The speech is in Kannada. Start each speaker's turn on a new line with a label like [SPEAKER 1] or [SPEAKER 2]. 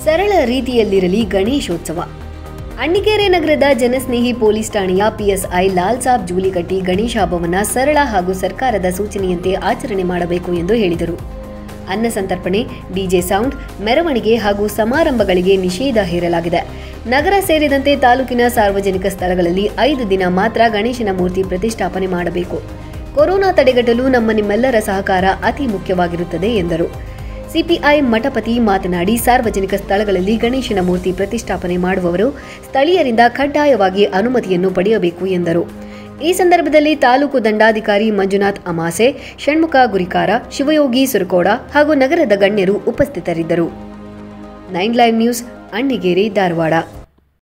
[SPEAKER 1] ಸರಳ ರೀತಿಯಲ್ಲಿರಲಿ ಗಣೇಶೋತ್ಸವ ಅಣ್ಣಿಗೇರಿ ನಗರದ ಜನಸ್ನೇಹಿ ಪೊಲೀಸ್ ಠಾಣೆಯ ಪಿಎಸ್ಐ ಲಾಲ್ ಸಾಬ್ ಜೂಲಿಕಟ್ಟಿ ಗಣೇಶ ಹಬ್ಬವನ್ನು ಸರಳ ಹಾಗೂ ಸರ್ಕಾರದ ಸೂಚನೆಯಂತೆ ಆಚರಣೆ ಮಾಡಬೇಕು ಎಂದು ಹೇಳಿದರು ಅನ್ನ ಸಂತರ್ಪಣೆ ಡಿಜೆ ಸೌಂಡ್ ಮೆರವಣಿಗೆ ಹಾಗೂ ಸಮಾರಂಭಗಳಿಗೆ ನಿಷೇಧ ಹೇರಲಾಗಿದೆ ನಗರ ಸೇರಿದಂತೆ ತಾಲೂಕಿನ ಸಾರ್ವಜನಿಕ ಸ್ಥಳಗಳಲ್ಲಿ ಐದು ದಿನ ಮಾತ್ರ ಗಣೇಶನ ಮೂರ್ತಿ ಪ್ರತಿಷ್ಠಾಪನೆ ಮಾಡಬೇಕು ಕೊರೋನಾ ತಡೆಗಟ್ಟಲು ನಮ್ಮ ನಿಮ್ಮೆಲ್ಲರ ಸಹಕಾರ ಅತಿ ಮುಖ್ಯವಾಗಿರುತ್ತದೆ ಎಂದರು ಸಿಪಿಐ ಮಠಪತಿ ಮಾತನಾಡಿ ಸಾರ್ವಜನಿಕ ಸ್ಥಳಗಳಲ್ಲಿ ಗಣೇಶನ ಮೂರ್ತಿ ಪ್ರತಿಷ್ಠಾಪನೆ ಮಾಡುವವರು ಸ್ಥಳೀಯರಿಂದ ಕಡ್ಡಾಯವಾಗಿ ಅನುಮತಿಯನ್ನು ಪಡೆಯಬೇಕು ಎಂದರು ಈ ಸಂದರ್ಭದಲ್ಲಿ ತಾಲೂಕು ದಂಡಾಧಿಕಾರಿ ಮಂಜುನಾಥ್ ಅಮಾಸೆ ಷಣ್ಮುಖ ಗುರಿಕಾರ ಶಿವಯೋಗಿ ಸುರಕೋಡ ಹಾಗೂ ನಗರದ ಗಣ್ಯರು ಉಪಸ್ಥಿತರಿದ್ದರು nine live news Annigeri Dharwad